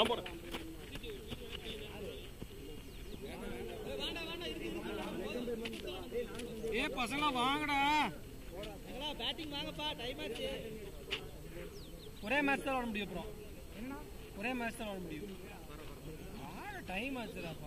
நான் போறேன் ஏ பசங்களா வாங்கடா பேட்டிங் வாங்கப்பா டைம் ஆச்சு ஒரே மேட்ச் தான் விளாட முடியும் அப்புறம் ஒரே மேட்ச் தான் விளாட முடியும் டைம் ஆச்சுடாப்பா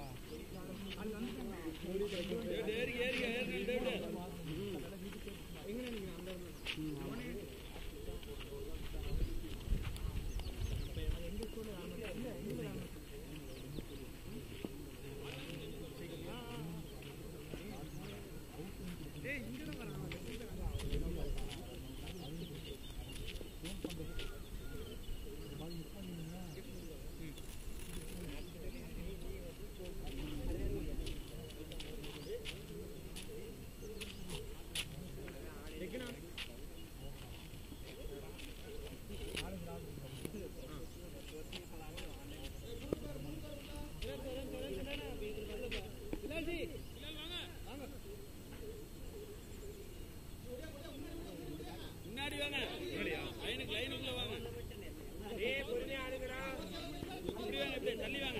முன்னாடி வாங்க லைனுக்கு லைனுக்குள்ள வாங்க ஏய் பொறுமையா ஆடுங்கடா இப்படி வாங்க இப்படி தள்ளி வாங்க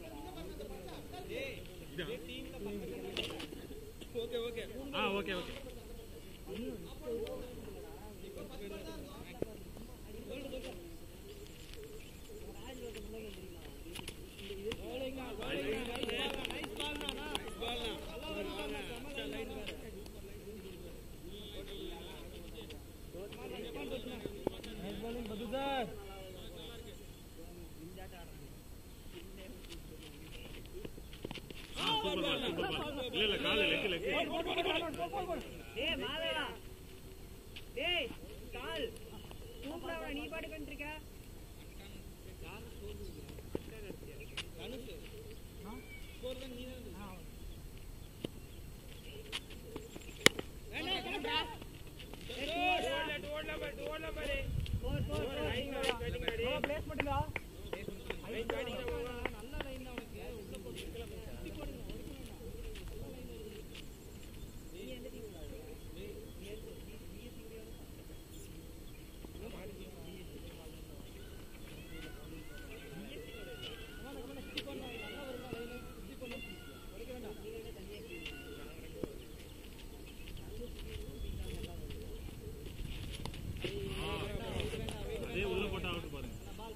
ஓகே ஓகே ஆ okay okay super ball super ball இல்ல இல்ல கால லெக்கு லெக்கு டேய் மாதவா டேய் கால் கூப்பிடாம நீ பாட்டு பண்ணிருக்க அதே உள்ள போட்டா அவுட் பாருங்க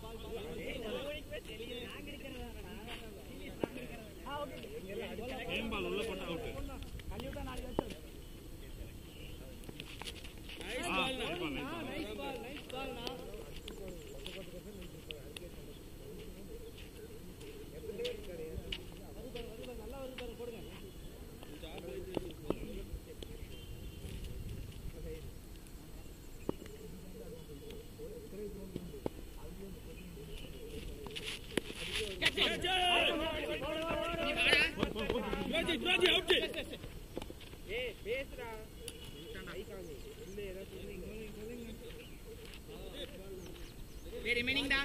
கேம் பால் உள்ள போட்டா அவுட் ஆ nice ball nice ball Raji Raji out ஏய் பேசுடா வெரி மீனிங்டா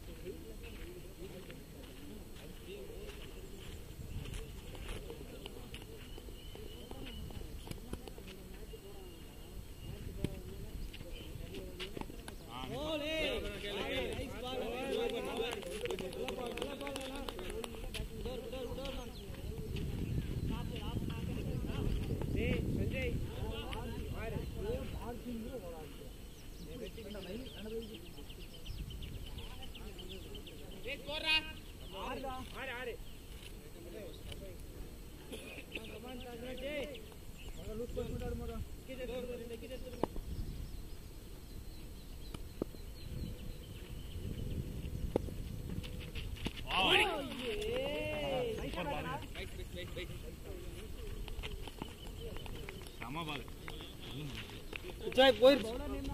டேய் சஞ்சய் ஆறு ஆறு சூப்பர் பால் சம பால் விஜய் போயிருச்சு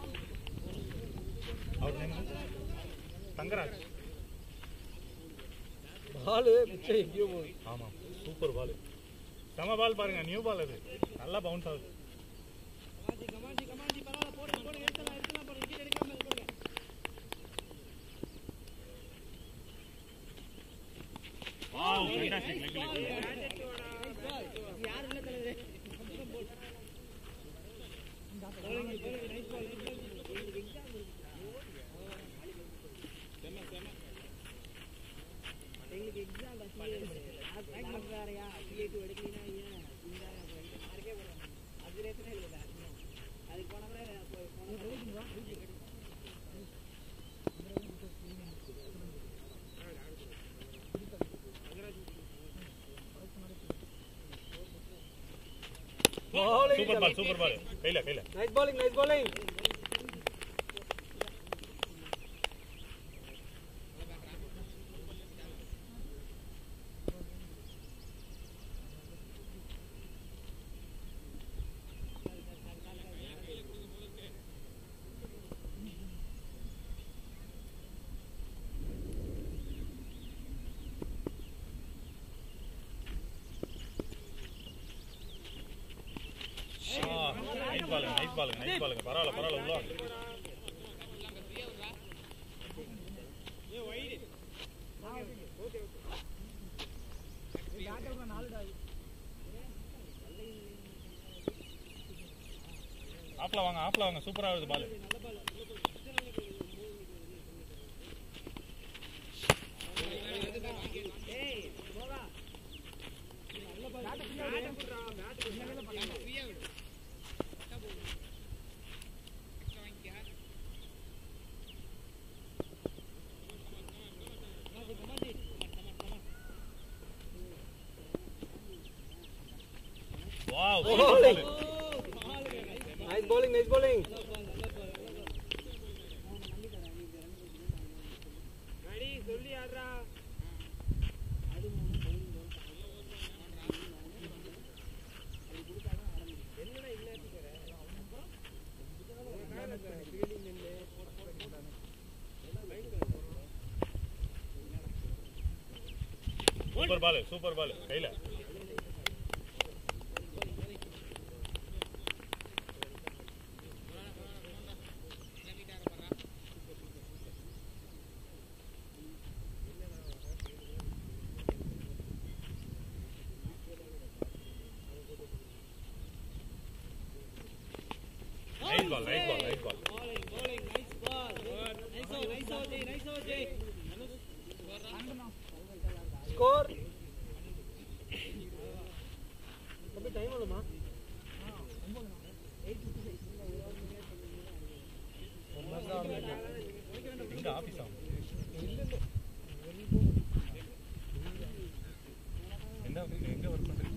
out name Thangaraj ball Vijay எங்கேயோ போகுது ஆமாம் சூப்பர் பால் செம பால் பாருங்க நியூ பால் அது நல்லா பவுன்ஸ் ஆகுது wow fantastic leg leg doctor வேறயா பிஏ2 எடுக்கலைன்னா ஏன் இந்த மார்க்கே போடுறாங்க அது ரேட்ல இல்ல அதுக்கு போன முறை போ- போன முறை சூப்பர் பால் சூப்பர் பால் கையில கையில nice bowling nice bowling nice பாலுங்க நைஸ் பாலுங்க நைஸ் பாலுங்க பரவாயில்ல பரவாயில்ல உள்ள வாங்க. ஆப்ல வாங்க ஆப்ல வாங்க சூப்பரா வருது ball wow Bowling. Nice bowling nice bowling அடி சொல்லி ஆடுறா சூப்பர் பால் சூப்பர் பால் கையில nice ball nice ball nice ball score தம்பி டைம் ஆகுமா எங்க ஆபீஸ் ஆகும் எந்த எங்க ஒர்க் பண்றீங்க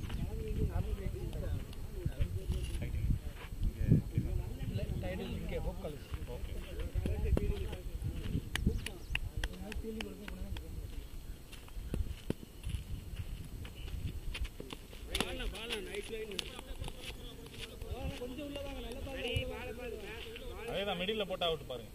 டைட்டில் இங்கே ஹோப் காலேஜ் ஓகே அதேதான் மிடில் போட்டா அவுட் பாருங்க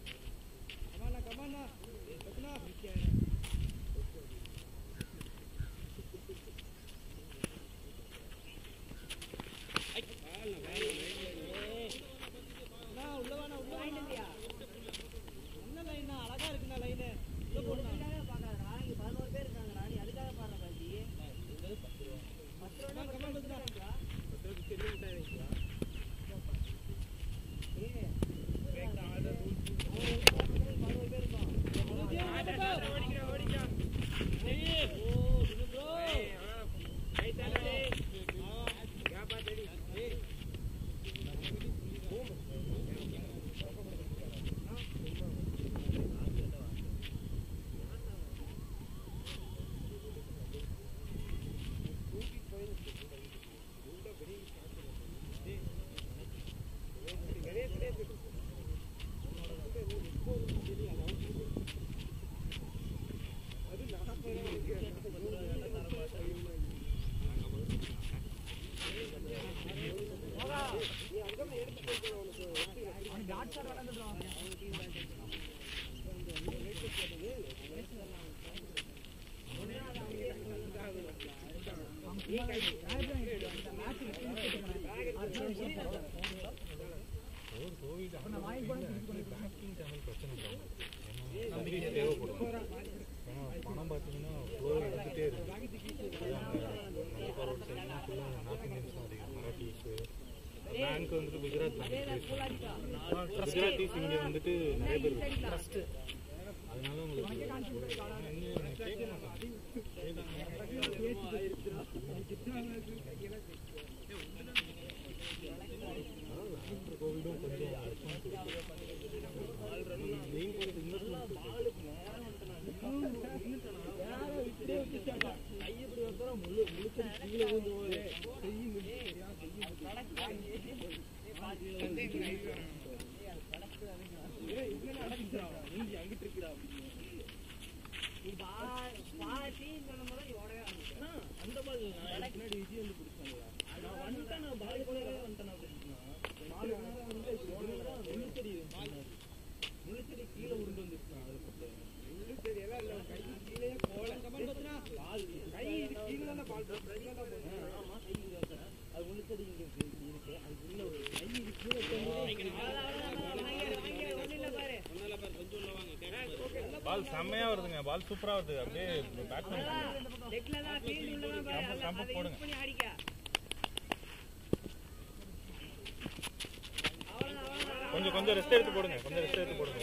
பதினோரு பேர் இருக்காங்கடா நீ அதுக்காக பாடுற பாட்டி பணம் பார்த்தீங்கன்னா ஃப்ளோ இருந்துகிட்டே இருக்கு மலை ஃபார்வர்ட் சைட்லாம் ஃபுல்லாக நார்த் இந்தியன்ஸ் தான் அதிகம் மராட்டிஸு பேங்க் வந்துட்டு குஜராத் பேங்க் குஜராத்திஸ் இங்கே வந்துட்டு நிறைய பேர் ட்ரஸ்ட்டு அதனால உங்களுக்கு ஆனா இன்னும் கேட்க மாட்டாங்க ஆஃப்டர் கோவிடும் கொஞ்சம் response main point investment ball செம்மையா வருதுங்க பால் சூப்பரா வருது அப்படியே பேட்ஸ்மேன் ஸ்டம்ப் ஸ்டம்ப் போடுங்க கொஞ்சம் கொஞ்சம் ரெஸ்ட் எடுத்து போடுங்க கொஞ்சம் ரெஸ்ட் எடுத்து போடுங்க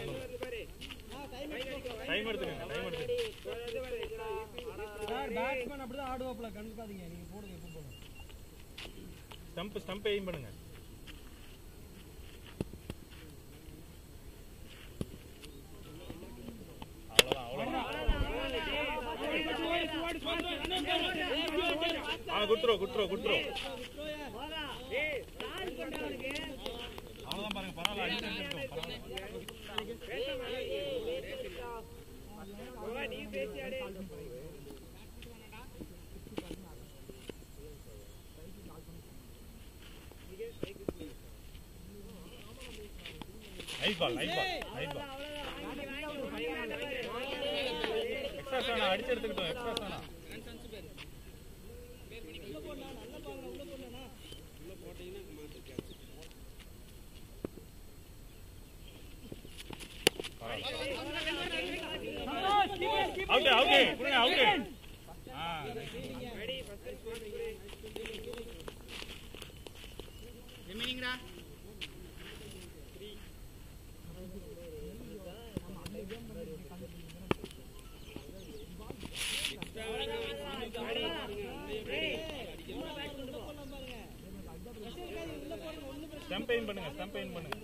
டைம் எடுத்துக்கங்க டைம் எடுத்துக்கங்க சார் பேட்ஸ்மேன் அப்படிதான் ஆடுவாப்புல கண்டுக்காதீங்க நீங்க போடுங்க எப்போ போடுங்க ஸ்டம்ப் ஸ்டம்ப் எய்ம் பண்ணுங்க அவ்வளவுதான் அவ்வளவுதான் ஆ குட்ரோ குட்ரோ குட்ரோ அவ்வளவுதான் பாருங்க பரவாயில்ல அடிச்சு எடுத்துட்டோம் பரவாயில்ல nice ball nice ball nice ball extra சானா அடிச்சு எடுத்துக்கிட்டோம் எக்ஸ்ட்ரா சானா அவுட் அவுட் புரியுங்க அவுட் ஆ ரிமைனிங்டா ஸ்டம்ப் எய்ம் பண்ணுங்க ஸ்டம்ப் எய்ம் பண்ணுங்க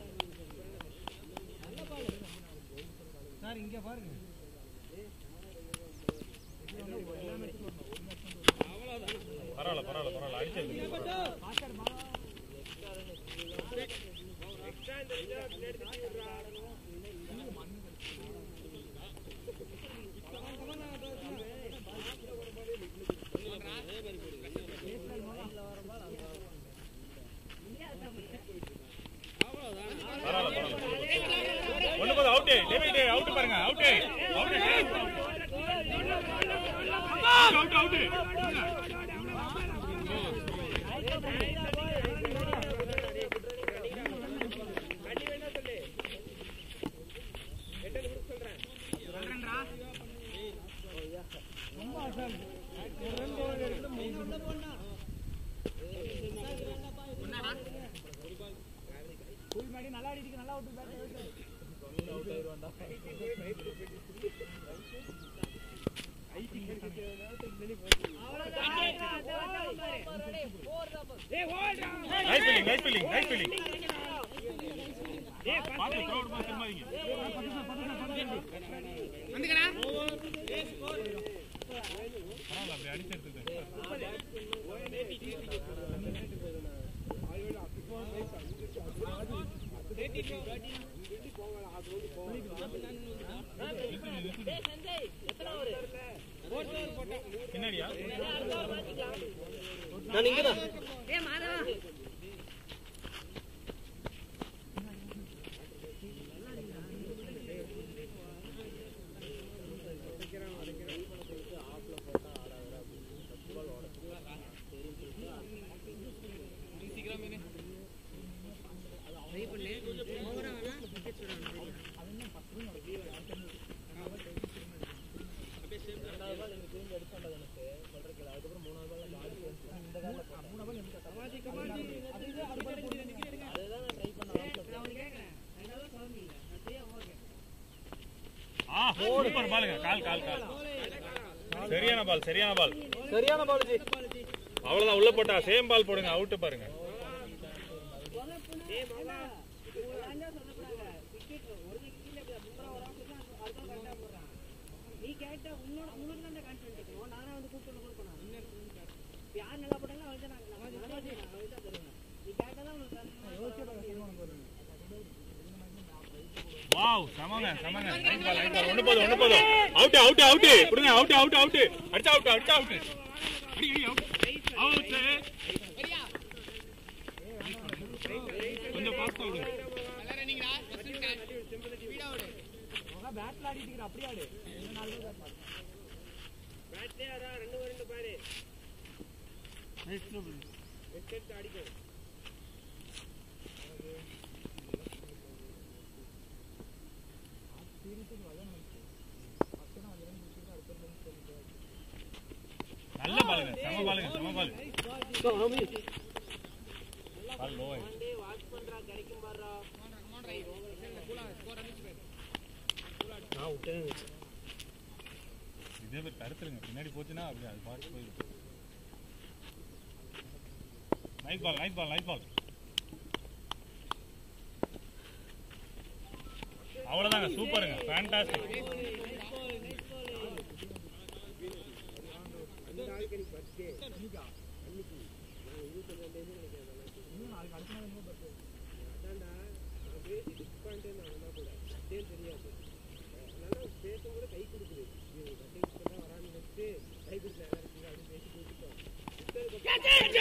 சார் இங்க பாருங்க பரவாயில்ல பரவாயில்ல பரவாயில்ல அடிச்சு எடுத்துக்கிட்டோம் பரவாயில்ல பரவாயில்ல ஒண்ணு போதும் அவுட் டேவிட் அவுட் பாருங்க out out out out nice feeling nice feeling nice feeling பாத்து த்ரோ அவுட் பாத்து திரும்பாதீங்க வந்துக்கடா பரவாயில்ல அப்படி அடிச்சு எடுத்துக்கிட்டேன் பின்னாடியா நான் இங்க தான் மூணாவது ஆ சூப்பர் பாலுங்க கால் கால் கால் சரியான பால் சரியான பால் சரியான பால் ஜி அவ்வளவுதான் உள்ள போட்டா சேம் பால் போடுங்க அவுட் பாருங்க ஏய் மாமா நான் தான் சொல்லப்படாத விக்கெட் ஒரு விக்கெட்ல பும்ரா வராம சொன்னா அடுத்த கரெக்டா போடுறான் நீ கேட்டா உன்னோட உங்களுக்கு தான் கான்ஃபிடன்ட் இருக்கணும் நானே வந்து கூப்பிட்டு வந்து கொடுப்பேன் யார் நல்லா போட்டாலும் அவன் தான் நான் நான் நல்லா செய்வேன் அவன் தான் தருவேன் நீ கேட்டா தான் உங்களுக்கு வாவ் சமங்க சமங்க நைஸ் பால் நைஸ் பால் ஒண்ணு போதும் ஒண்ணு போதும் அவுட் அவுட் அவுட் புடுங்க அவுட் அவுட் அவுட் அடிச்சா அவுட் அடிச்சா அவுட் அடி அடி அவுட் அவுட் கொஞ்சம் ஃபாஸ்டா விடுங்க பேட்ல ஆடிட்டு இருக்கிற அப்படியே ஆடு பேட்லயே ஆடா ரெண்டு ரெண்டு பாரு நைஸ் த்ரோ விக்கெட் அடிக்கும் நல்ல பாலுங்க சம பாலுங்க சம பால் பால் லோ டேய் வாட்ச் பண்றா கிடைக்கும் பாருடா நான் விட்டேன் இதே பேர் தடுத்துருங்க பின்னாடி போச்சுன்னா அப்படி அது பாட்டு போயிடும் nice ball nice ball nice ball அவ்வளவுதாங்க சூப்பருங்க ஃபேண்டாஸ்டிக் அந்த ஆளுக்கு எனக்கு பர்த்டே அன்னைக்கு நான் இருபத்தி ரெண்டு நினைக்கிறேன் அதான்டா நான் பேசி டிஸ்பாயிண்ட் நான் வந்தா கூட பர்த்டே தெரியாது அதனால பேசும் கூட கை கொடுக்குது இது பர்த்டே இப்பதான் வரான்னு நினைச்சு கை கொடுக்கல எல்லாருக்கும் அப்படின்னு பேசி கொடுத்துட்டோம்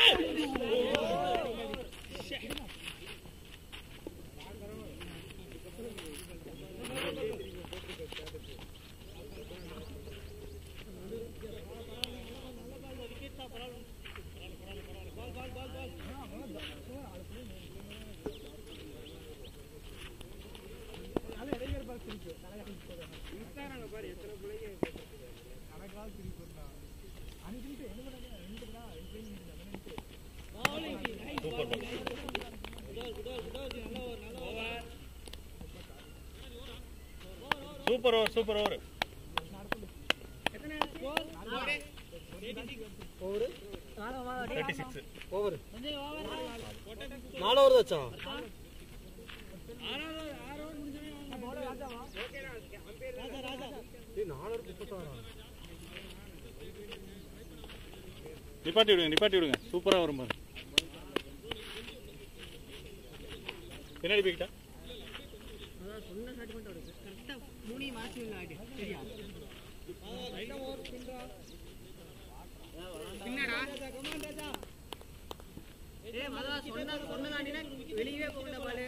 இன்ஸ்டாகிராம்ல பாரு எத்தனை பிள்ளைங்க போட்டுருக்கு. Super ball super over super over over thirty six over நாலு ஓவர் தாச்சா நாலு ஓவர் முப்பத்தாறா நிப்பாட்டி விடுங்க நிப்பாட்டி விடுங்க சூப்பரா வரும் பாரு பின்னாடி போய்கிட்டா அதான் சொன்ன ஷாட் மட்டும் அவருக்கு கரெக்டா மூணையும் மாற்றி ஆடி சரியா ஏய் மதா சொன்னா சொன்னதாண்டினா வெளியவே போகல ball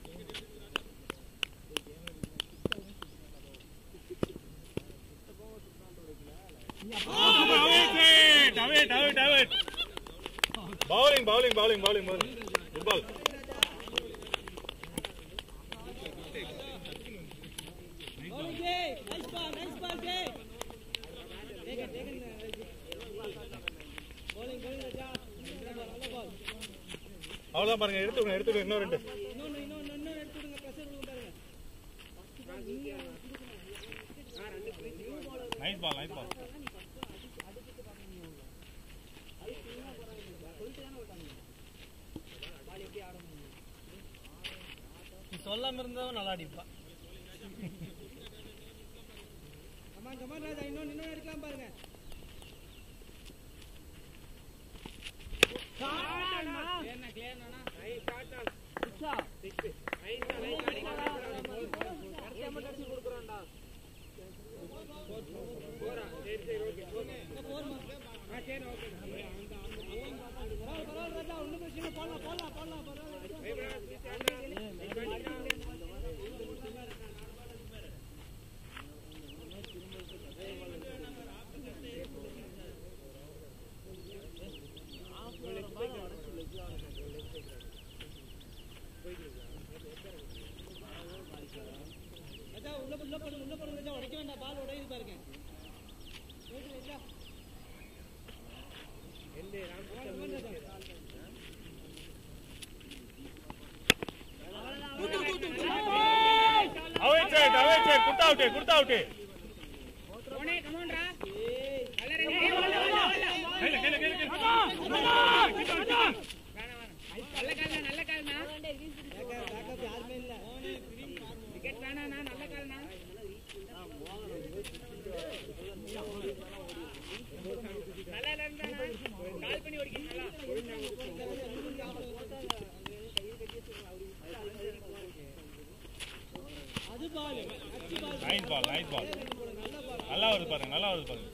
bowling bowling bowling bowling bowling good ball அவ்வளவுதான் பாருங்க எடுத்து விடுங்க எடுத்து விடுங்க இன்னும் ரெண்டு நைஸ் பால் நைஸ் பால் நீ சொல்லாம இருந்தவன் நல்லா அடிப்பா away check away check குடுத்தா அவுட்டு குடுத்தா அவுட்டு போனே கமான்டா நல்ல ரெடி கையில கையில கையில கையில. நல்ல கால்னா நல்ல கால்னா விக்கெட் வேணாண்ணா நல்ல கால்னா நல்லா இருந்தாண்ணா கால் பண்ணி ஓடிக்கிட்டு நைஸ் பால் நைஸ் பால் நல்லா வருது பாருங்க நல்லா வருது பாருங்க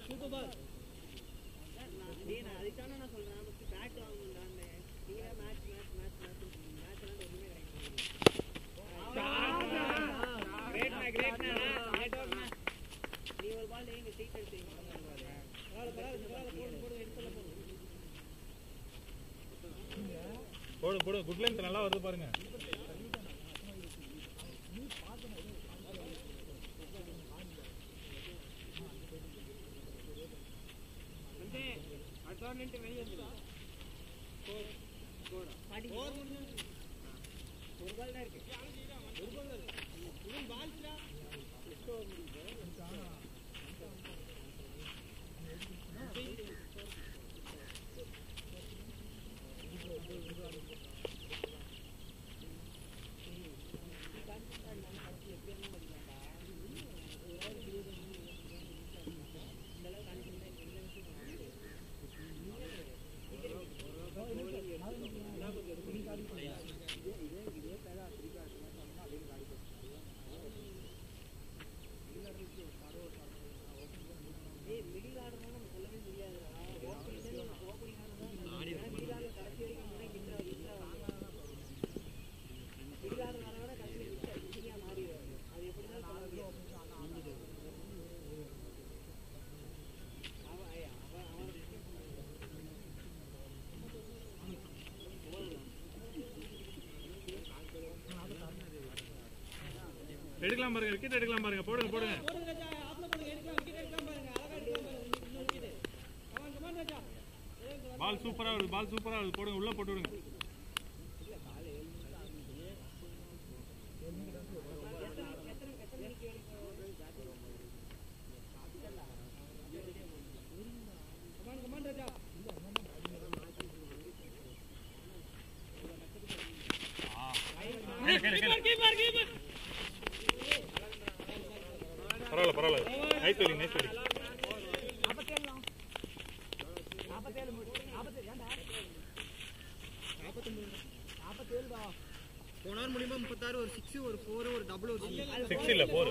டேய் நான் அதுக்கு தானே நான் சொல்றேன் ஃபர்ஸ்ட் பேட் வாங்கணும்டான்னு நீங்க match match match match match எல்லாம் ஒண்ணுமே கிடையாது கிரேட்னா கிரேட்னா கிரேட் ஓவர்னா நீ ஒரு பால் நீங்க சீட் எடுத்தீங்க போடு போடு குட் லென்த் நல்லா வருது பாருங்க வந்து அடுத்த ஓவர் நின்று வெளியே வந்துடும் ஒரு பால் தான் இருக்கு ஏய் மிடில் ஆடுறோம் நம்ம சொல்லவே முடியாது ஓப்பனிங் ஓப்பனிங் ஆடுறோம் மிடில் ஆடுற கடைசி வரைக்கும் முன்னே கிட்ட கிட்ட மிடில் ஆடுறவரை விட கடைசி கிட்ட கிட்டியா மாறிடுவாரு அது எப்படி தான் சொல்ல முடியாது அவன் ஏய், அவன் அவன் எடுக்கலாம் பாருங்க விக்கெட் எடுக்கலாம் பாருங்க போடுங்க போடுங்க பால் சூப்பரா வருது பால் சூப்பரா வருது போடுங்க உள்ள போட்டு விடுங்க கையில, கையில, கையில. பரவாயில்ல பரவாயில்ல நைஸ் வெலிங் நைஸ் வெலிங் போன ஓவர் முடியுமா முப்பத்தாறு ஒரு சிக்ஸ் ஒரு ஃபோர் ஒரு டபுள் ஒரு சிக்ஸ் இல்ல போர்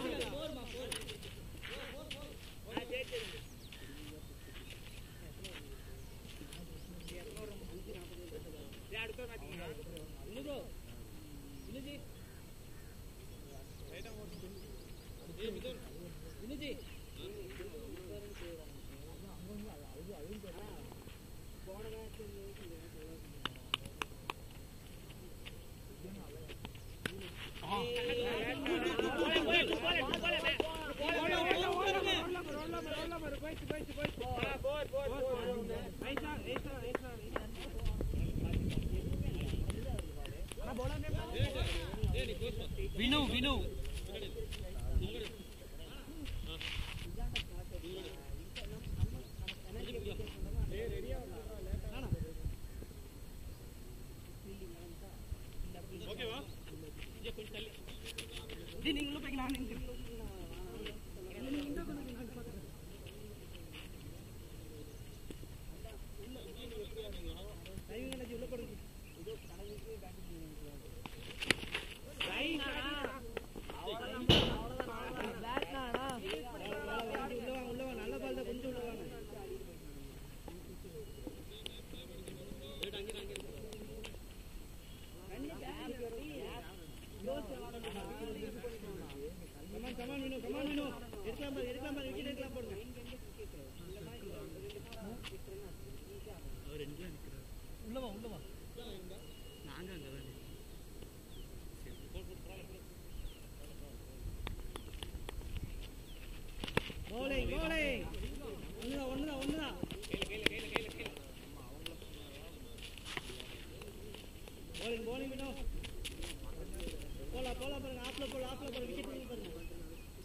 வினு வினு ஓகேவா நீங்களும் போய்க்கலாம் நல்ல பால் தான் கொஞ்சம் உள்ள வாங்க come on come on Vinu come on Vinu எடுக்கலாம் பாரு எடுக்கலாம் பாரு விக்கெட் எடுக்கலாம் போடுங்க உள்ளவா உள்ளவா நாங்க அங்கதான் bowling bowling ஒண்ணுதான் ஒண்ணுதான் ஒண்ணுதான் bowling bowling வினு போலாம் போலாம் பாருங்க ஆப்ல போல ஆப்ல போல விக்கெட் பாருங்க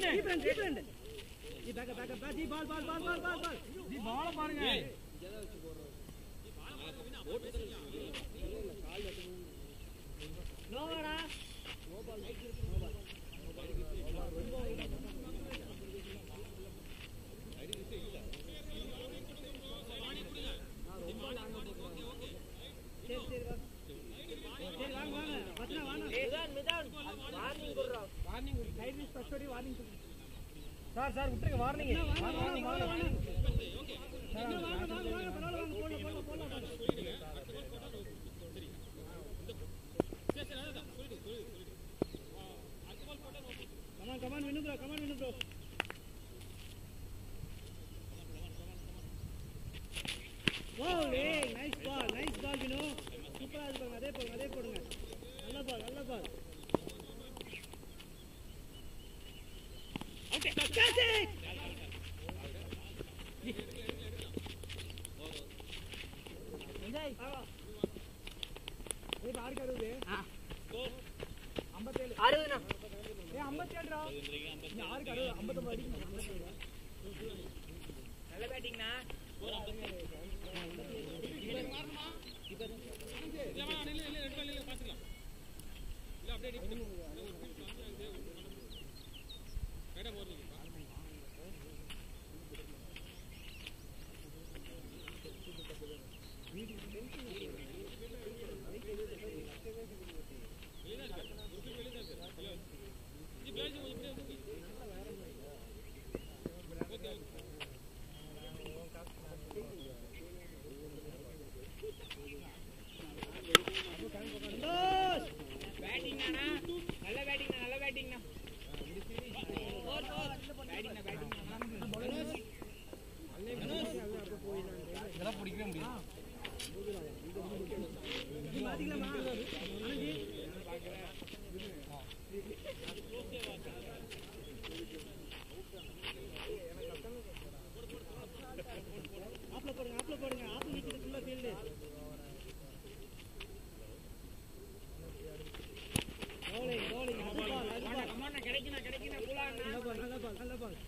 deep end, deep end. Ji, back up, back up, back. Ji, ball, ball, ball, ball, ball, ball. ஜி பால பாருங்க No, வாடா. சரி, சரி, வா. சரி, வாங்க, வாங்க. வசனா, வாங்க. Side miss first ஓடி warning சொல்லு. சார் சார் விட்டுருங்க வார்னிங் வாங்க, வாங்க, வாங்க, வாங்க, வாங்க. இன்னும் வாங்க, வாங்க, வாங்க, பரவாயில்ல, வாங்க, போடலாம், போடலாம், போடலாம், போடலாம். Come on, come on, Vinu bro, come on, Vinu bro. Wow, hey, nice ball, nice ball, Vinu. சூப்பரா இருக்கு பாருங்க, அதே போடுங்க, அதே போடுங்க. நல்ல ball, நல்ல ball. Okay, catch it! Enjoy. ஏய், யாருக்கு அறுபது? ஐம்பத்தேழு. ஏய், ஐம்பத்தேழுடா. நீ யாருக்கு அறுபது? ஐம்பத்தொன்பது அடிக்கணும். ஐம்பத்தேழு. சந்தோஷ். இதெல்லாம் பிடிக்கவே முடியாது நீ மாத்திக்கலாமா? அனுஜி. ஆப்ல போடுங்க ஆப்ல போடுங்க ஆப்ல நிக்குது ஃபுல்லா ஃபீல்டு bowling bowling அது பால் அது பால் கிடைக்கணும் கிடைக்கணும் நல்ல பால் நல்ல பால் நல்ல பால்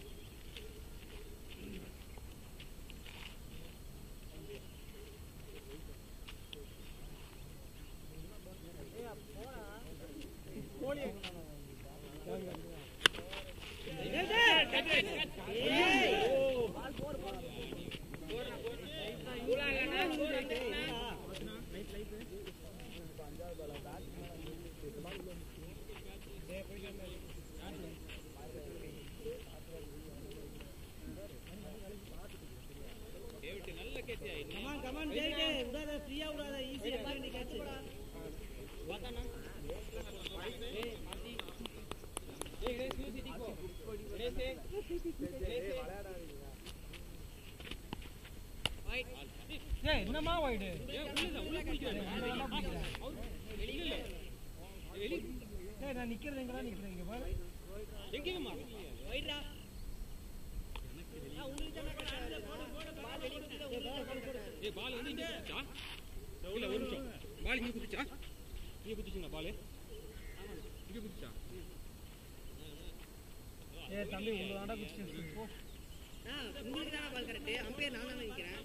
கமான் கமான் ஜெயிடே விடாத ஃப்ரீயா விடாத ஈஸியா பாரு நீ கேட்ச் ஏய் என்னமா வைடு ஏய் நான் நிக்கிறது எங்கடா நிக்கிறேன் இங்க பாரு வைடா உங்களுக்கு தான கேட்டா போடு போடு பால் வெளிய குதில ஏய் பால் வந்து இங்க குதிச்சா இல்ல ஒரு நிமிஷம் பால் இங்க குதிச்சா இங்க குதிச்சுங்க பால் இங்க குதிச்சா ஏய் தம்பி உங்க ஆண்டா குச்சி போ ஆ உங்களுக்கு தான பால் கரெக்ட் அம்பையர் நான் தான் நிக்கிறேன்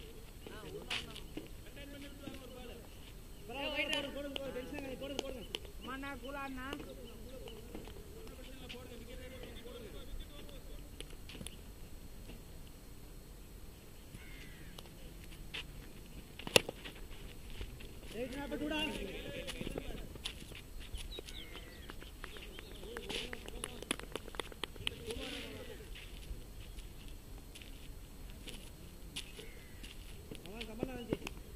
பரவாயில்ல போடுங்க போடுங்க போடுங்க டென்ஷன் ஆகாதீங்க போடுங்க போடுங்க மண்ணா கூலாண்ணா ரைட் நாப்ப டூடா கமான் கமான் ஆஞ்சி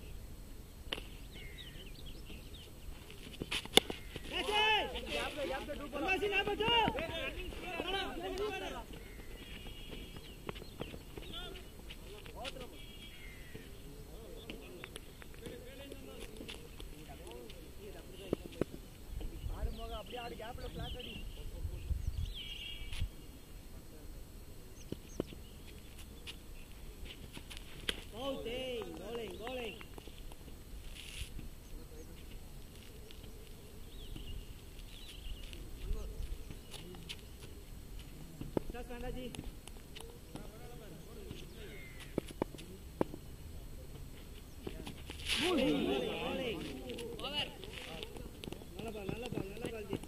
Masih apa tuh? Bowling, bowling, bowling. அண்ணாஜி நல்ல பால் நல்ல பால் நல்ல பால் ஜி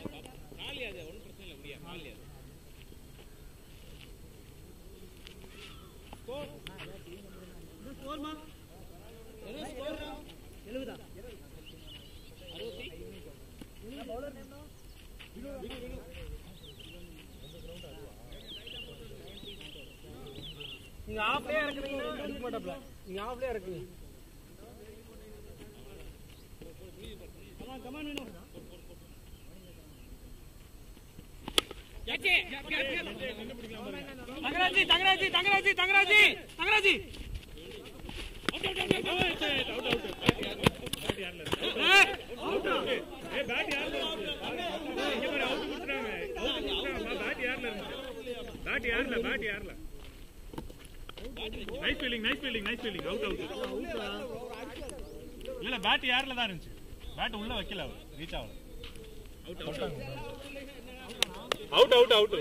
எழுபதா நீங்க ஆஃப்லயே இறக்குறீங்கன்னா அடிக்க மாட்டாப்ல நீங்க ஆஃப்லயே இறக்குங்க கமான் கமான் வேணும் தங்கராஜி தங்கராஜி தங்கராஜி தங்கராஜி தங்கராஜி பேட் யார்ல பேட் யார்ல nice feeling nice feeling nice feeling out out இல்ல இல்ல பேட் யார்ல தான் இருந்துச்சு பேட் உள்ள வைக்கல அவர் ரீச் ஆகல அவுட் அவுட் அவுட்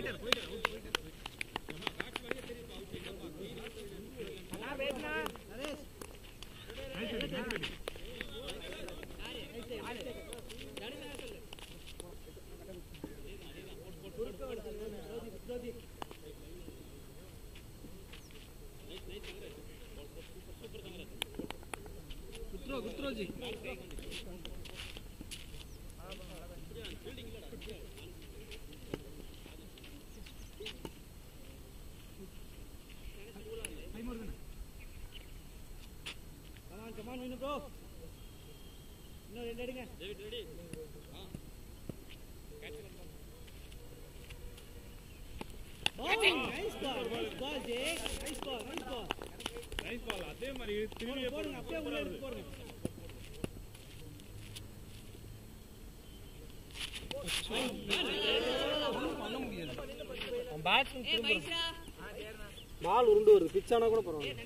குத்ரோ குத்ரோஜி கமான் கமான் வேணும் ப்ரோ இன்னும் ரெண்டு எடுங்க நைஸ் பால் நைஸ் பால் ஜே nice ball nice ball nice ball அதே மாதிரி திரும்பி போடுங்க அப்படியே உள்ள எடுத்து போடுங்க பண்ண முடியாது அவன் பேட்ஸ்மேன் பால் உருண்டு வருது பிச் ஆனா கூட பரவாயில்ல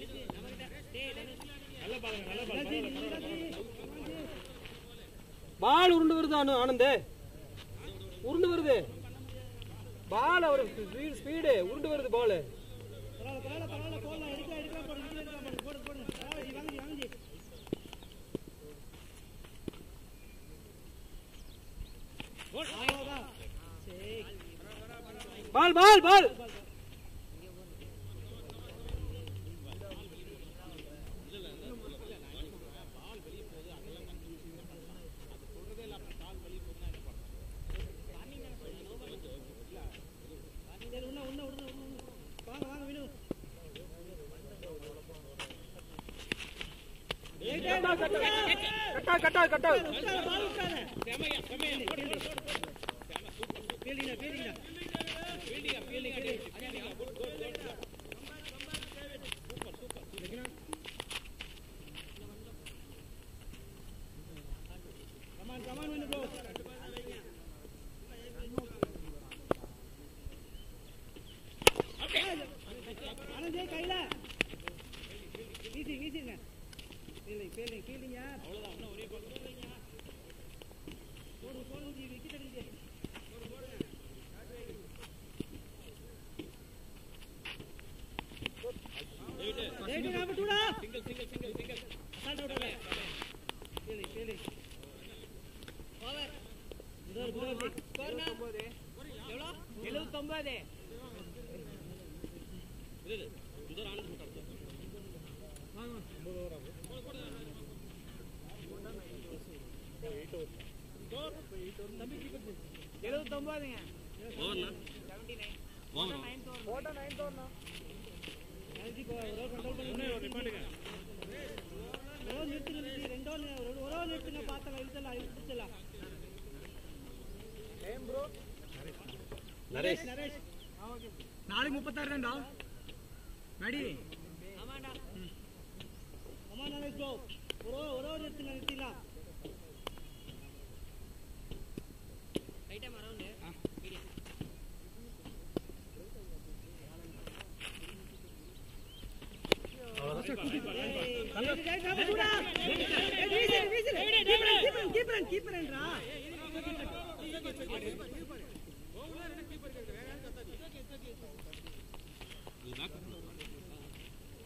பால் உருண்டு வருது அனு ஆனந்தே உருண்டு வருது பால் அவர் ஸ்பீடு உருண்டு வருது பால் பரவாயில்ல பரவாயில்ல பரவாயில்ல போடலாம் எடுக்கலாம் எடுக்கலாம் போடுங்க எடுக்கலாம் போடுங்க போடு போடுங்க பரவாயில்ல ஜி வாங்க ஜி வாங்க ஜி அவ்வளவுதான் சரி பால் பால் பால் சரி உன்ன உன்ன உன்ன உன்ன வாங்க வாங்க வினு கட்டா கட்டா கட்டா பால் விட்டானே ஃபீல்டிங்கா ஃபீல்டிங்கா கமான் கமான் வினு ப்ரோ ஆனந்தே கையில வீசி வீசிருங்க ஃபீல்டிங் ஃபீல்டிங் ஃபீல்டிங்க அவ்வளவுதான் இன்னும் ஒரே பால் போடு போடு ஜி விக்கெட் அடிங்க டேய் நாம டூடா சிங்கிள் சிங்கிள் சிங்கிள் சிங்கிள் அசால்ட் அவுட் ஆல ஃபீல்டிங் ஃபீல்டிங் ஓவர் முதல் முதல் ஸ்கோர் எவ்வளோ 79 எழுபத்தொன்பதுங்க நரேஷ் நரேஷ் நாளைக்கு முப்பத்தாறு தான்டா நடி அம்மா நரேஷ் ப்ரோ ஒரு ஒரு ஒரு நிறுத்துங்க நிறுத்திடலாம்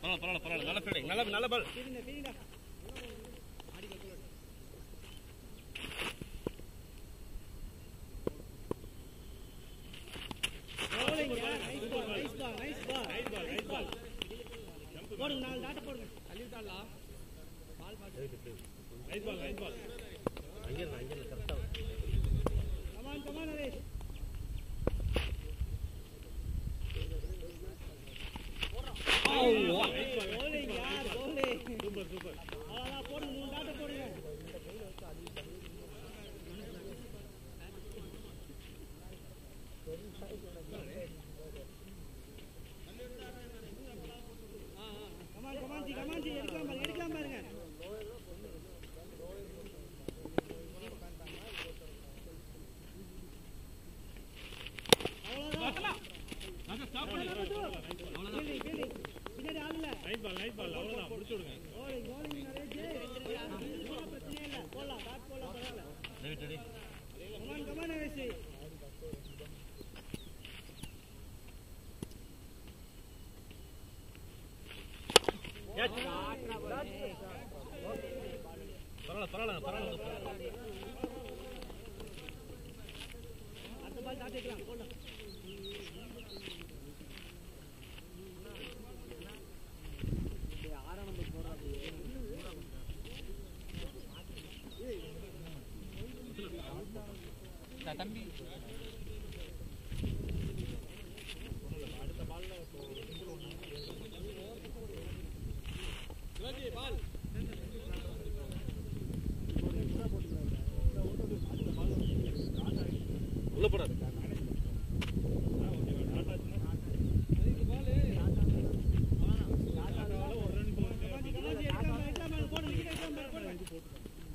பரவாயில்ல பரவாயில்ல நல்ல ஃபீல்டிங் நல்ல நல்ல பால் சரிடா சரிடா போடுங்க நாலு டாட்டா போடுங்க கமான் கமான் நரேஷ் bowling யார் bowling சூப்பர் சூப்பர் அவ்வளவுதான் போடுங்க மூணு டாட்டா போடுங்க come on come on ji come on ji எடுக்கலாம் பாருங்க எடுக்கலாம் பாருங்க அவ்வளவுதான் fielding, fielding. பின்னாடி ஆள் இல்ல நைட் பால் நைட் பால் அவ்வளோதான் முடிச்சு விடுங்க bowling bowling நரேஷ் ஒண்ணும் பிரச்சனையே இல்ல போடலாம் பேட் போடலாம் பரவாயில்ல கமான் கமான் நரேஷ் பரவாயில்ல பரவாயில்ல பரவாயில்ல அடுத்த பால் தாட்டிக்கலாம் போடலாம் உள்ள போடாது கமான் ஜி கமான் ஜி எடுக்கலாம் எடுக்கலாம் பாருங்க போடுங்க விக்கெட் எடுக்கலாம் பாருங்க போடுங்க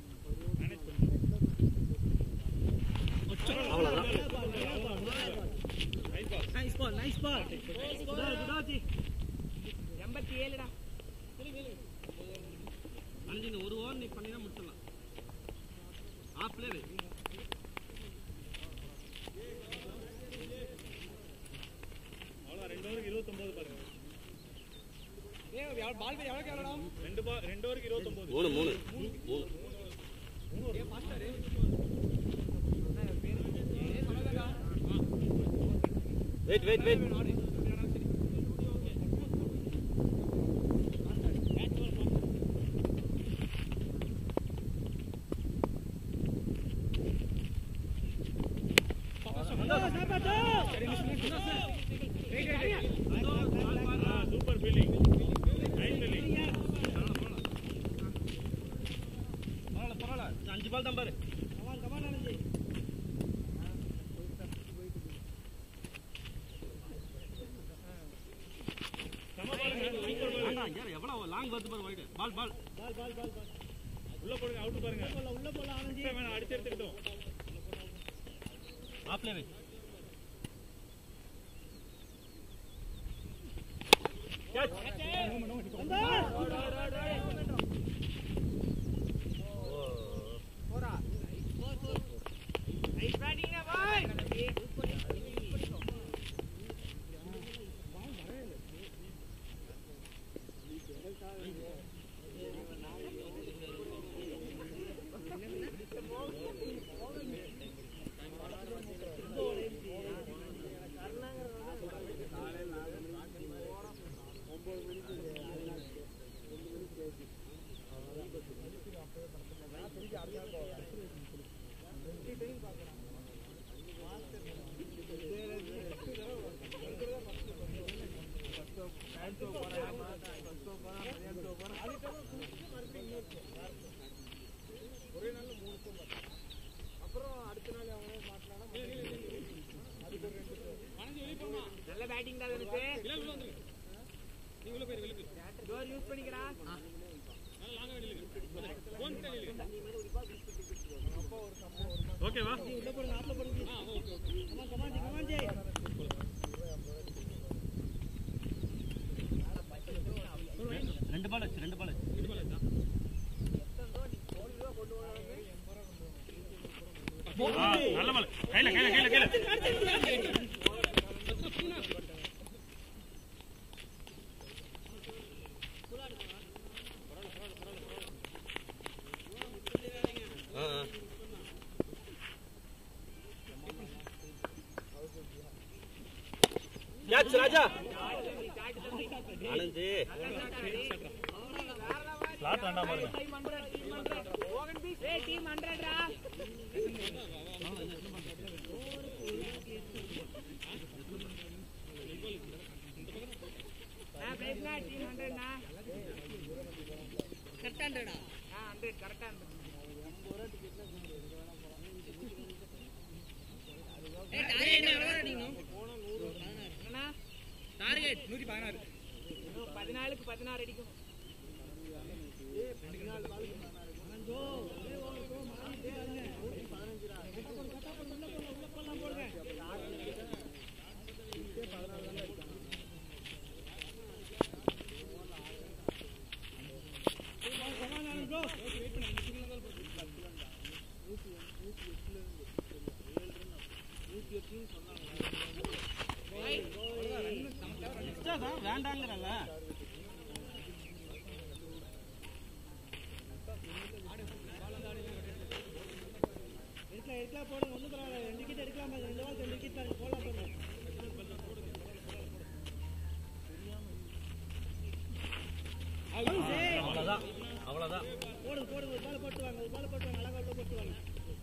நைஸ் பால் நைஸ் பால் குடா குடா ஜி எண்பத்தி ஏழுடா அஞ்சு நீ ஒரு ஓவர் நீ பண்ணினா முடிச்சிடலாம் ஆஃப் பிளேயர் அவ்வளோ ரெண்டு ஓவருக்கு இருபத்தொம்போது பாருங்க பால் எவ்வளோ கேவலம் ரெண்டு பா ரெண்டு ஓவருக்கு இருபத்தொம்போது மூணு மூணு மூணு wait wait wait super fielding nice fielding பரவாயில்ல பரவாயில்ல இந்த அஞ்சு பால் தான் பாரு கமான் கமான் அனந்தி வேண்டாம் யார் எவ்வளோ லாங் வருது பாரு வைடு பால் பால் பால் பால் பால் பால் உள்ள போடுங்க அவுட் பாருங்க போல உள்ள போல ஆனந்தி வேணாம் அடிச்சு எடுத்துக்கிட்டோம் ஆஃப் பிளே வை நல்ல பேட்டிங் தான் இருக்கு டோர் யூஸ் பண்ணிக்கிறா ஓகேவா உள்ள போடுங்க ஆப்ல போடுங்க come on come on ji come on ji ரெண்டு பால் வச்சு ரெண்டு பால் வச்சு ஆ, நல்ல பால் கையில கையில கையில கையில டச் ராஜா ஆனந்த் ஸ்லாட் வேண்டாம் பாருங்க ஏய் டீம் 100 டா நான் பேசினா டீம் 100 னா கரெக்டா 100 டா ஆ 100 கரெக்டா 100 ஏய் டார்கெட் எவ்வளவு அடிக்கணும் என்னண்ணா டார்கெட் 116 14க்கு 16 அடிக்கும் வேண்டாங்கிறல்ல எடுக்கலாம் எடுக்கலாம் போடுங்க ஒன்றும் பரவாயில்ல ரெண்டு கிட்ட எடுக்கலாம் பாருங்க ரெண்டு வாரம் ரெண்டு கிட்ட போடலாம் போடுங்க அவ்வளவுதான் அவ்வளவுதான் போடுங்க போடுங்க ஒரு பால் போட்டு வாங்க ஒரு பால் போட்டு வாங்க அழகா உள்ள போட்டு வாங்க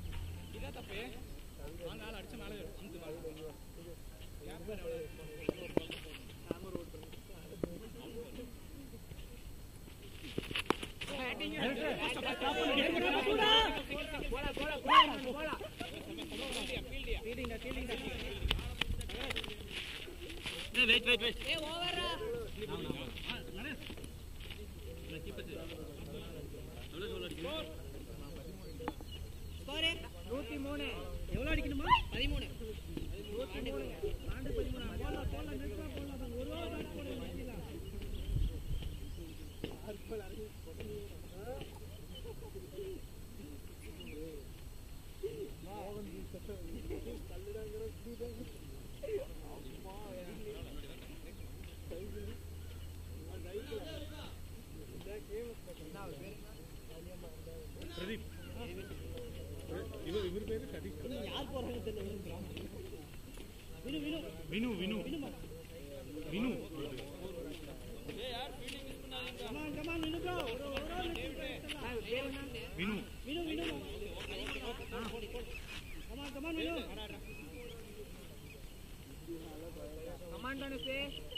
வெயிட் வெயிட் வெயிட் ஏய் ஓவரா ஸ்கோர் 103 எவ்வளோ அடிக்கணுமா 13 ஆண்டு பதிமூணு போடலாம் போடலாம் நிறுத்தலாம் போடலாம் பாருங்க. ஒரு ஓவர் பேட் போடுங்க நிறுத்திடலாம். பிரதீப் இவர் இவர் பேரு சதீஷ் யார் போறாங்கன்னு தெரியல Vinu Vinu Vinu Vinu Vinu come on come on Vinu bro ஒரு ஒரு ஓவர் நிறுத்திடலாம். Vinu Vinu Vinu come on come on Vinu command அனுப்பு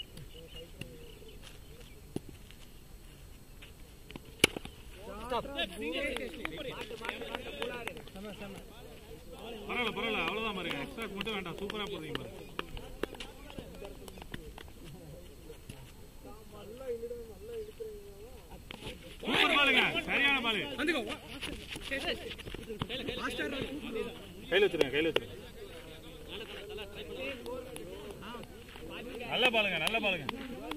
ஸ்டாப் பரவாயில்ல பரவாயில்ல அவ்வளவுதான் பாருங்க எக்ஸ்ட்ரா மட்டும் வேண்டாம் சூப்பரா போடுறீங்க பாருங்க சூப்பர் பாலுங்க சரியான பாலு கையில் வச்சிருங்க கையில் வச்சிருங்க நல்ல பாலுங்க நல்ல பாலுங்க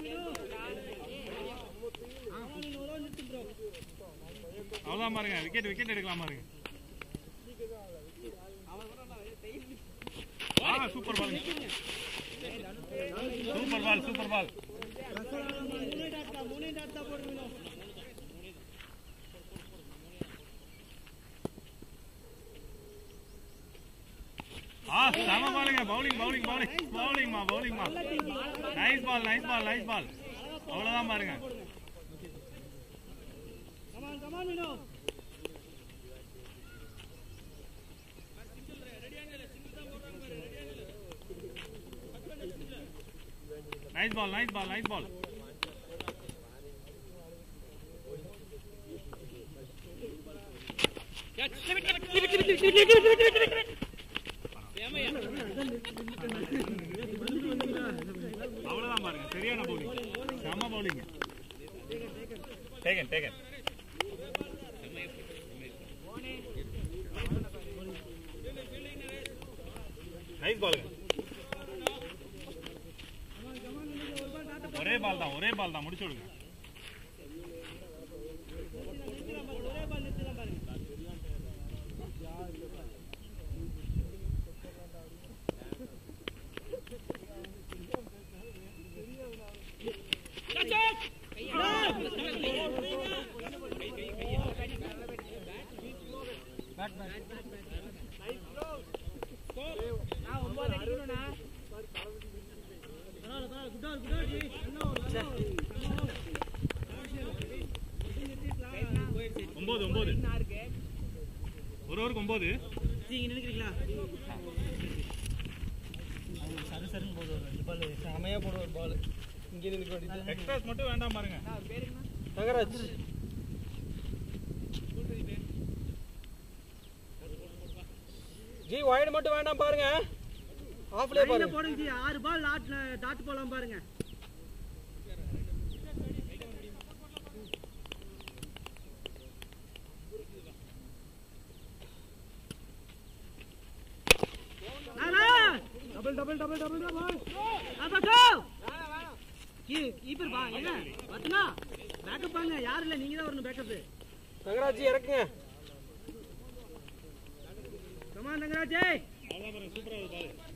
அவ்வளவுதான் பாருங்க விக்கெட் விக்கெட் எடுக்கலாம் பாருங்க ஆ super ball super ball super ball மூணே டாட் தான் மூணே டாட் தான் போடு வினு ஆ செம பாலுங்க பவுலிங் பவுலிங் பவுலிங் பவுலிங்மா பவுலிங்மா nice ball nice ball nice ball அவ்வளவுதான் பாருங்க come on come on Vinu nice ball nice ball nice ball அவ்வளவுதான் பாருங்க சரியான பவுலிங் செம பவுலிங் டேகன் டேகன் நைஸ் பாலுங்க ஒரே பால் தான் ஒரே பால் தான் முடிச்சு விடுங்க ஒரே பால் நிறுத்திடலாம் பாருங்க நான் ஒன்பது அடிக்கணும்ண்ணா ஒன்பது ஒன்பது இன்னும் இருக்கு ஒரு ஓவருக்கு ஒன்பது நீங்க நினைக்கிறீங்களா சரி சரின்னு போடுவார் ரெண்டு பால் செமையாக போடுவார் பால் இங்கே நிற்க வேண்டியது எக்ஸ்ட்ராஸ் மட்டும் வேண்டாம் பாருங்க பேர் என்ன தங்கராஜ் ஜி ஒயிட் மட்டும் வேண்டாம் பாருங்க ஆஃப்லே லைன்ல பாருங்க போடுங்க ஜி ஆறு பால் டாட் டாட் போலாம் பாருங்க double double double double double அப்போ கீப்பர் பா என்ன பத்துனா பேக்கப் பாங்க யாரும் இல்லை நீங்க தான் வரணும் பேக்கப் தங்கராஜ் ஜி இறக்குங்க கமான் தங்கராஜே அவ்வளோதான் பாருங்க சூப்பராக ஒரு பால்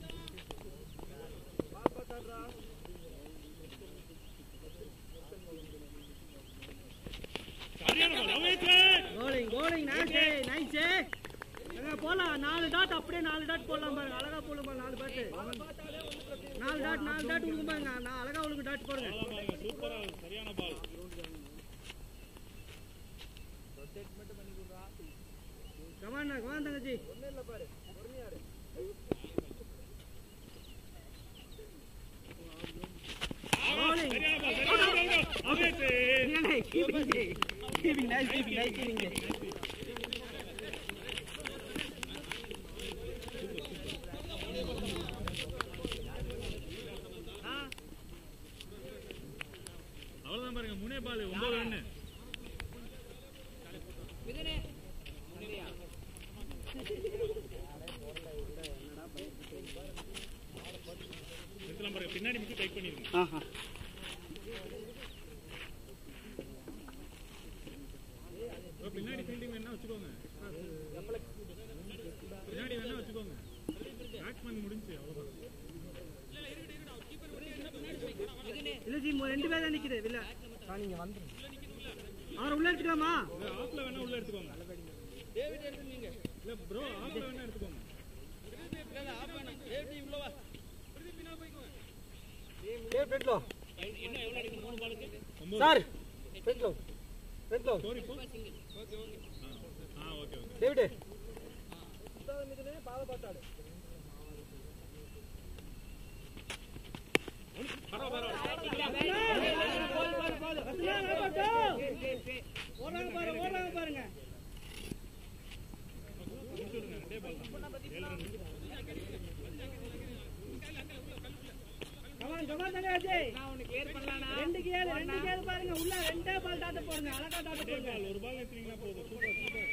சரியான பால் அவைத்தேன் கோலிங் கோலிங் நைஸ் நைஸ் அங்க போலாம் நாலு டாட் அப்படியே நாலு டாட் போடலாம் பாருங்க அழகா போடலாம் பாருங்க நாலு பாட்டு நாலு டாட் நாலு டாட் கொடுக்கும் பாருங்க நான் அழகா உங்களுக்கு டாட் போடுங்க பாருங்க சூப்பராக சரியான பால் கமான் கமான் தங்கச்சி Bowling. சரியான பால் சரியான பால் அவைத்தேன் keeping keeping nice keeping nice keeping அவ்வளோதான் பாருங்க மூணே பால் ஒன்பது ரன்னு நிறுத்தலாம் பாருங்க பின்னாடி மட்டும் டைப் பண்ணிருங்க bro, பின்னாடி ஃபீல்டிங் வேணா வச்சுக்கோங்க பின்னாடி வேணா வச்சுக்கோங்க பேட்ஸ்மேன் முடிஞ்சு அவ்வளோதான் இல்ல ஜி மொ- ரெண்டு பேர் தான் நிக்குது இல்ல நீங்க வந்துருங்க அவரை உள்ள எடுத்துக்கலாமா ஆஃப்ல வேணா உள்ள எடுத்துக்கோங்க இல்ல ப்ரோ ஆஃப்ல வேணா எடுத்துக்கோங்க ஏ ஃப்ரெண்ட்லோ சார் ஃப்ரெண்ட்லோ ஃப்ரெண்ட்லோ ஸ்டோரி போ ஆ ஓகே ஓகே டேவிட் ஓடுறாங்க பாருங்க ஓடுறாங்க பாருங்க கமான் கமான் தங்க அஜய் ரெண்டு கேள் ரெண்டு கேள் பாருங்க உள்ள ரெண்டே பால் டாட்ட போடுங்க அழகா டாட்ட போடுங்க ஒரு பால் எடுத்தீங்கன்னா போதும் சூப்பர் சூப்பர்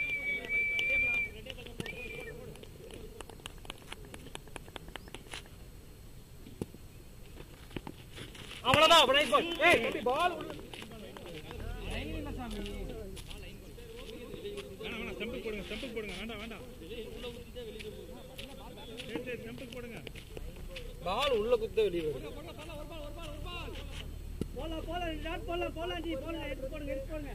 அவ்வளவுதான் நைஸ் பால் ஏய் தம்பி பால் வேணாம் வேணாம் ஸ்டெம்புக்கு போடுங்க ஸ்டெம்புக்கு போடுங்க வேண்டாம் வேண்டாம் சரி சரி ஸ்டெம்புக்கு போடுங்க பால் உள்ள குத்த வெளியே வருது போலாம் போலாம் ரெண்டு டாட் போலாம் போலாம் ஜி போடுங்க எடுத்து போடுங்க எடுத்து போடுங்க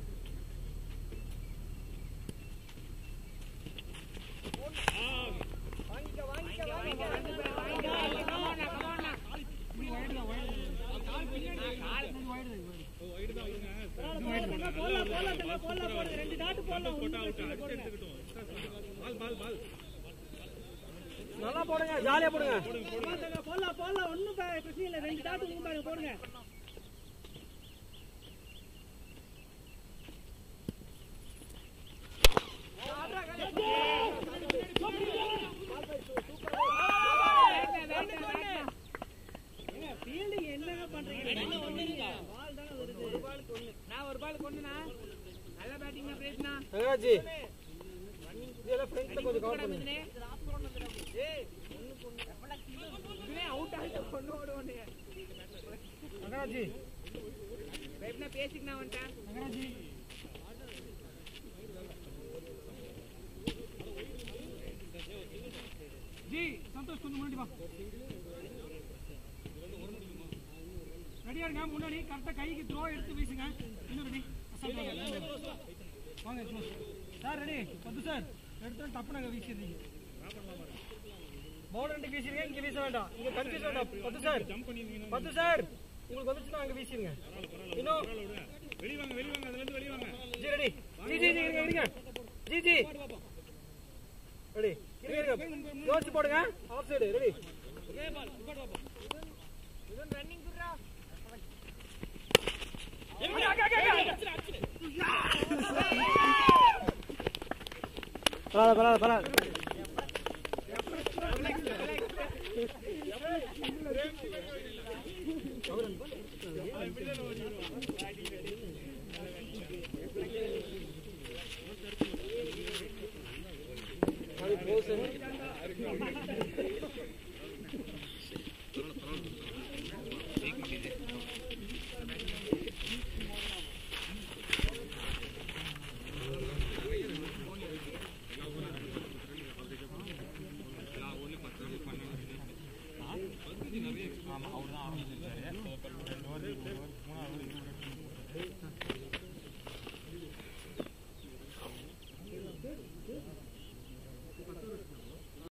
போலாம் போலாம் தங்க போலாம் போடுங்க ரெண்டு டாட் போடலாம் போட்டா ஒண்ணும் அவுட் பிரச்சனை அடிச்சு போடுங்க எடுத்துக்கிட்டோம் பால் பால் பால் நல்லா போடுங்க ஜாலியா போடுங்க போலாம் தங்க, போலாம் போலாம் ஒண்ணும் ப- பிரச்சனை இல்லை ரெண்டு டாட் உங்களுக்கு பாருங்க போடுங்க ஃபீல்டிங் என்னங்க பண்றீங்க பால் தானே வருது ஒரு பாலுக்கு ஒண்ணு நான் ஒரு பாலுக்கு ஒண்ணுண்ணா நல்ல பேட்டிங் தான் பிரேஸ்னா தங்கராஜ் இதெல்லாம் ஃப்ரெண்ட்ல கொஞ்சம் கவர் பண்ணுங்க அவுட் ஆகிட்டு ஒண்ணு ஓடுவோன்னு தங்கராஜ் எப்படின்னா பேசிக்கு நான் வந்துட்டேன் ஜி சந்தோஷ் கொஞ்சம் முன்னாடி வா ரெடியா இருங்க முன்னாடி கரெக்டா கைக்கு த்ரோ எடுத்து வீசுங்க இன்னும் ரெடி வாங்க close. சார் ரெடி பத்து சார் எடுத்து டப்பு நாங்க வீசிடுறீங்க பவுலர் ரெண்டு வீசிருங்க இங்க வீச வேண்டாம் இங்க கன்ஃபியூஸ் வேண்டாம் பத்து சார் ஜம்ப் பண்ணிருந்தீங்கன்னா பத்து சார் உங்களுக்கு வந்துச்சுன்னா அங்க வீசிருங்க இன்னும் வெளிய வாங்க வெளிய வாங்க அதுல இருந்து வெளிய வாங்க ஜி ரெடி ஜி ஜி ஜி இருங்க இருங்க பிடிங்க ஜி ஜி ரெடி இருங்க யோசிச்சு போடுங்க ஆஃப் சைடு ரெடி பரவாயில்ல பரவாயில்ல பரவாயில்ல அது close. ஆமா அவர் தான்